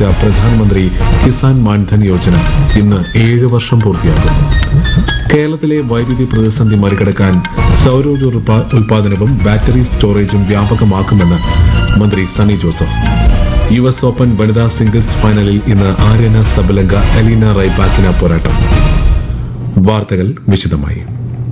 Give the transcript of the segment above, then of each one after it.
ആരംഭിച്ച പ്രധാനമന്ത്രി കിസാൻ മാൻധൻ യോജന ഇന്ന് ഏഴ് വർഷം പൂർത്തിയാക്കും കേരളത്തിലെ വൈദ്യുതി പ്രതിസന്ധി മറികടക്കാൻ സൗരോർജ്ജ ഉൽപാ- ഉൽപാദനവും ബാറ്ററി സ്റ്റോറേജും വ്യാപകമാക്കുമെന്ന് മന്ത്രി Sunny Joseph U S open വനിതാ സിംഗിൾസ് ഫൈനലിൽ ഇന്ന് ആര്യന സബലങ്ക എലീന റൈബാക്കിന പോരാട്ടം വാർത്തകൾ വിശദമായി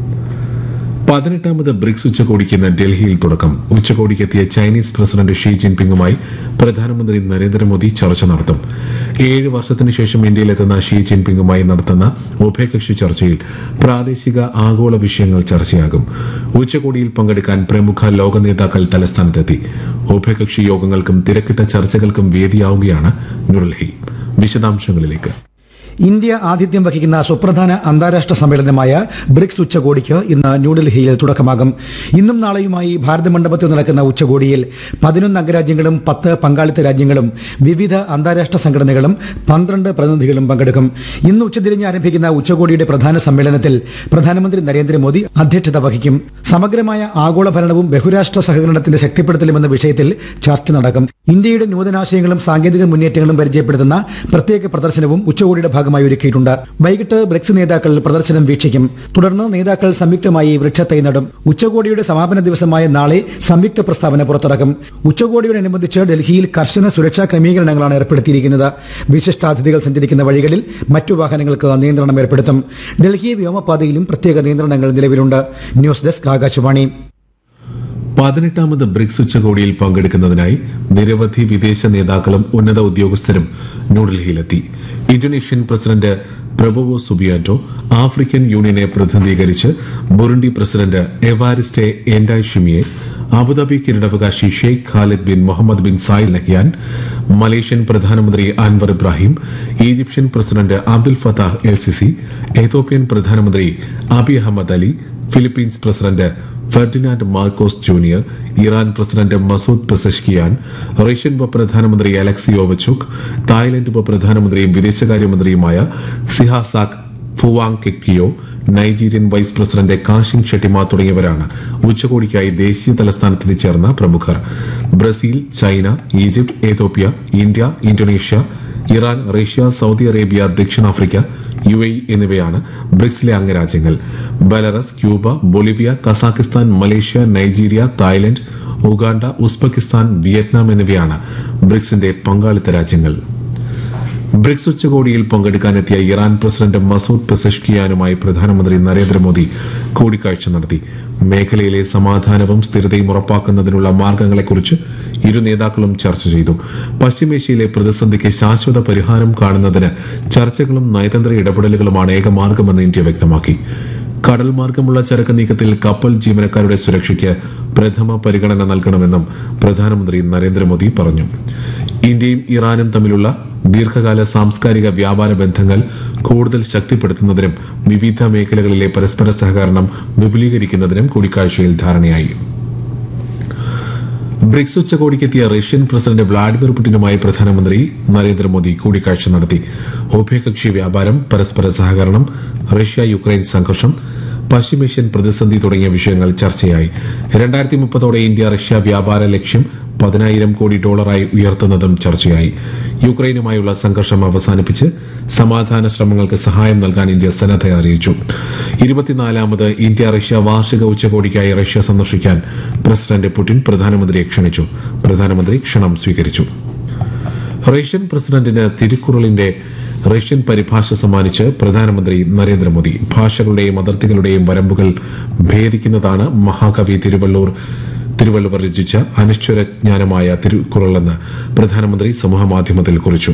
പതിനെട്ടാമത് ബ്രിക്സ് ഉച്ചകോടിക്ക് ഇന്ന് ഡൽഹിയിൽ തുടക്കം ഉച്ചകോടിക്കെത്തിയ ചൈനീസ് പ്രസിഡന്റ് ഷീ ജിൻപിങ്ങുമായി പ്രധാനമന്ത്രി നരേന്ദ്രമോദി ചർച്ച നടത്തും ഏഴ് വർഷത്തിന് ശേഷം ഇന്ത്യയിലെത്തുന്ന ഷീ ജിൻപിങ്ങുമായി നടത്തുന്ന ഉഭയകക്ഷി ചർച്ചയിൽ പ്രാദേശിക ആഗോള വിഷയങ്ങൾ ചർച്ചയാകും ഉച്ചകോടിയിൽ പങ്കെടുക്കാൻ പ്രമുഖ ലോക നേതാക്കൾ തലസ്ഥാനത്തെത്തി ഉഭയകക്ഷി യോഗങ്ങൾക്കും തിരക്കിട്ട ചർച്ചകൾക്കും വേദിയാവുകയാണ് ന്യൂഡൽഹി വിശദാംശങ്ങളിലേക്ക് ഇന്ത്യ ആതിഥ്യം വഹിക്കുന്ന സുപ്രധാന അന്താരാഷ്ട്ര സമ്മേളനമായ ബ്രിക്സ് ഉച്ചകോടിക്ക് ഇന്ന് ന്യൂഡൽഹിയിൽ തുടക്കമാകും ഇന്നും നാളെയുമായി ഭാരത മണ്ഡപത്തിൽ നടക്കുന്ന ഉച്ചകോടിയിൽ പതിനൊന്ന് അംഗരാജ്യങ്ങളും പത്ത് പങ്കാളിത്ത രാജ്യങ്ങളും വിവിധ അന്താരാഷ്ട്ര സംഘടനകളും പന്ത്രണ്ട് പ്രതിനിധികളും പങ്കെടുക്കും ഇന്ന് ഉച്ചതിരിഞ്ഞ് ആരംഭിക്കുന്ന ഉച്ചകോടിയുടെ പ്രധാന സമ്മേളനത്തിൽ പ്രധാനമന്ത്രി നരേന്ദ്രമോദി അധ്യക്ഷത വഹിക്കും സമഗ്രമായ ആഗോള ഭരണവും ബഹുരാഷ്ട്ര സഹകരണത്തിന്റെ ശക്തിപ്പെടുത്തലും എന്ന വിഷയത്തിൽ ചർച്ച നടക്കും ഇന്ത്യയുടെ നൂതനാശയങ്ങളും സാങ്കേതിക മുന്നേറ്റങ്ങളും പരിചയപ്പെടുത്തുന്ന പ്രത്യേക പ്രദർശനവും ഉച്ചകോടിയുടെ ഭാഗമായി ഒരുക്കിയിട്ടുണ്ട് വൈകിട്ട് ബ്രിക്സ് നേതാക്കൾ പ്രദർശനം വീക്ഷിക്കും തുടർന്ന് നേതാക്കൾ സംയുക്തമായി വൃക്ഷത്തൈ നടും ഉച്ചകോടിയുടെ സമാപന ദിവസമായ നാളെ സംയുക്ത പ്രസ്താവന പുറത്തിറക്കും ഉച്ചകോടിയോടനുബന്ധിച്ച് ഡൽഹിയിൽ കർശന സുരക്ഷാ ക്രമീകരണങ്ങളാണ് ഏർപ്പെടുത്തിയിരിക്കുന്നത് വിശിഷ്ടാതിഥികൾ സഞ്ചരിക്കുന്ന വഴികളിൽ മറ്റു വാഹനങ്ങൾക്ക് നിയന്ത്രണം ഏർപ്പെടുത്തും ഡൽഹി വ്യോമപാതയിലും പ്രത്യേക നിയന്ത്രണങ്ങൾ നിലവിലുണ്ട് ന്യൂസ് ഡെസ്ക് ആകാശവാണി പതിനെട്ടാമത് ബ്രിക്സ് ഉച്ചകോടിയിൽ പങ്കെടുക്കുന്നതിനായി നിരവധി വിദേശ നേതാക്കളും ഉന്നത ഉദ്യോഗസ്ഥരും ന്യൂഡൽഹിയിലെത്തി Indonesian president Prabowo Subianto African യൂണിയനെ പ്രതിനിധീകരിച്ച് Burundi president Evariste Ndayishimiye Abu Dhabi കിരീടാവകാശി Sheikh Khalid bin Mohammed bin Zayed Nahyan Malaysian പ്രധാനമന്ത്രി Anwar Ibrahim Egyptian president Abdel Fattah el Sisi Ethiopian പ്രധാനമന്ത്രി Abiy Ahmed Ali Philippines president Ferdinand Marcos junior Iran president Masoud Pezeshkian Russian ഉപപ്രധാനമന്ത്രി Alexei Overchuk Thailand ഉപപ്രധാനമന്ത്രിയും വിദേശകാര്യമന്ത്രിയുമായ Sihasak Phuangketkeow Nigerian vice president Kashim Shettima തുടങ്ങിയവരാണ് ഉച്ചകോടിക്കായി ദേശീയ തലസ്ഥാനത്ത് എത്തിച്ചേർന്ന പ്രമുഖർ Brazil China Egypt Ethiopia India Indonesia Iran Russia Saudi Arabia ദക്ഷിണാഫ്രിക്ക യു എ എന്നിവയാണ് ബ്രിക്സിലെ അംഗരാജ്യങ്ങൾ Belarus Cuba Bolivia Kazakhstan Malaysia Nigeria Thailand Uganda Uzbekistan Vietnam എന്നിവയാണ് ബ്രിക്സിന്റെ പങ്കാളിത്ത രാജ്യങ്ങൾ ബ്രിക്സ് ഉച്ചകോടിയിൽ പങ്കെടുക്കാനെത്തിയ ഇറാൻ പ്രസിഡന്റ് മസൂദ് പെസഷ്കിയാനുമായി പ്രധാനമന്ത്രി നരേന്ദ്രമോദി കൂടിക്കാഴ്ച നടത്തി മേഖലയിലെ സമാധാനവും സ്ഥിരതയും ഉറപ്പാക്കുന്നതിനുള്ള മാർഗങ്ങളെക്കുറിച്ച് ഇരു നേതാക്കളും ചർച്ച ചെയ്തു പശ്ചിമേഷ്യയിലെ പ്രതിസന്ധിക്ക് ശാശ്വത പരിഹാരം കാണുന്നതിന് ചർച്ചകളും നയതന്ത്ര ഇടപെടലുകളുമാണ് ഏകമാർഗമെന്ന് ഇന്ത്യ വ്യക്തമാക്കി കടൽ മാർഗമുള്ള ചരക്ക് നീക്കത്തിൽ കപ്പൽ ജീവനക്കാരുടെ സുരക്ഷയ്ക്ക് പ്രഥമ പരിഗണന നൽകണമെന്നും പ്രധാനമന്ത്രി നരേന്ദ്രമോദി പറഞ്ഞു ഇന്ത്യയും ഇറാനും തമ്മിലുള്ള ദീർഘകാല സാംസ്കാരിക വ്യാപാര ബന്ധങ്ങൾ കൂടുതൽ ശക്തിപ്പെടുത്തുന്നതിനും വിവിധ മേഖലകളിലെ പരസ്പര സഹകരണം വിപുലീകരിക്കുന്നതിനും കൂടിക്കാഴ്ചയിൽ ധാരണയായി ബ്രിക്സ് ഉച്ചകോടിക്കെത്തിയ റഷ്യൻ പ്രസിഡന്റ് വ്ളാഡിമിർ പുടിനുമായി പ്രധാനമന്ത്രി നരേന്ദ്രമോദി കൂടിക്കാഴ്ച നടത്തി ഉഭയകക്ഷി വ്യാപാരം പരസ്പര സഹകരണം റഷ്യ യുക്രൈൻ സംഘർഷം പശ്ചിമേഷ്യൻ പ്രതിസന്ധി തുടങ്ങിയ വിഷയങ്ങൾ ചർച്ചയായി രണ്ടായിരത്തി മുപ്പതോടെ ഇന്ത്യ റഷ്യ വ്യാപാര ലക്ഷ്യം പതിനായിരം കോടി ഡോളറായി ഉയർത്തുന്നതും ചർച്ചയായി യുക്രൈനുമായുള്ള സംഘർഷം അവസാനിപ്പിച്ച് സമാധാന ശ്രമങ്ങൾക്ക് സഹായം നൽകാൻ ഇന്ത്യ സന്നദ്ധ അറിയിച്ചു ഇരുപത്തിനാലാമത് ഇന്ത്യ റഷ്യ വാർഷിക ഉച്ചകോടിക്കായി റഷ്യ സന്ദർശിക്കാൻ പ്രസിഡന്റ് പുടിൻ പ്രധാനമന്ത്രിയെ ക്ഷണിച്ചു പ്രധാനമന്ത്രി ക്ഷണം സ്വീകരിച്ചു റഷ്യൻ പ്രസിഡന്റിന് തിരുക്കുറളിന്റെ റഷ്യൻ പരിഭാഷ സമ്മാനിച്ച് പ്രധാനമന്ത്രി നരേന്ദ്രമോദി ഭാഷകളുടെയും അതിർത്തികളുടെയും വരമ്പുകൾ ഭേദിക്കുന്നതാണ് മഹാകവി തിരുവള്ളൂർ തിരുവള്ളുവർ രചിച്ച അനശ്വരജ്ഞാനമായ തിരുക്കുറളെന്ന് പ്രധാനമന്ത്രി സമൂഹമാധ്യമത്തിൽ കുറിച്ചു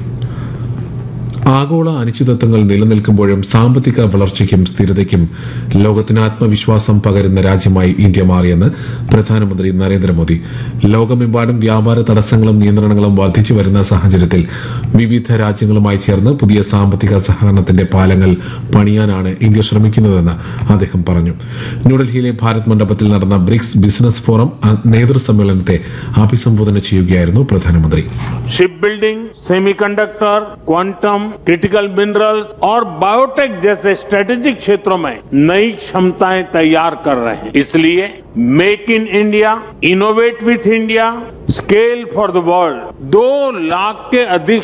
ആഗോള അനിശ്ചിതത്വങ്ങൾ നിലനിൽക്കുമ്പോഴും സാമ്പത്തിക വളർച്ചയ്ക്കും സ്ഥിരതയ്ക്കും ലോകത്തിന് ആത്മവിശ്വാസം പകരുന്ന രാജ്യമായി ഇന്ത്യ മാറിയെന്ന് പ്രധാനമന്ത്രി നരേന്ദ്രമോദി ലോകമെമ്പാടും വ്യാപാര തടസ്സങ്ങളും നിയന്ത്രണങ്ങളും വർദ്ധിച്ചു വരുന്ന സാഹചര്യത്തിൽ വിവിധ രാജ്യങ്ങളുമായി ചേർന്ന് പുതിയ സാമ്പത്തിക സഹകരണത്തിന്റെ പാലങ്ങൾ പണിയാനാണ് ഇന്ത്യ ശ്രമിക്കുന്നതെന്ന് അദ്ദേഹം പറഞ്ഞു ന്യൂഡൽഹിയിലെ ഭാരത് മണ്ഡപത്തിൽ നടന്ന ബ്രിക്സ് ബിസിനസ് ഫോറം അ- നേതൃസമ്മേളനത്തെ അഭിസംബോധന ചെയ്യുകയായിരുന്നു പ്രധാനമന്ത്രി shipbuilding semiconductor quantum critical minerals और बायोटेक जैसे स्ट्रेटेजिक क्षेत्रों में नई क्षमताएं तैयार कर रहे हैं इसलिए make in India innovate with India scale for the world दो लाख के अधिक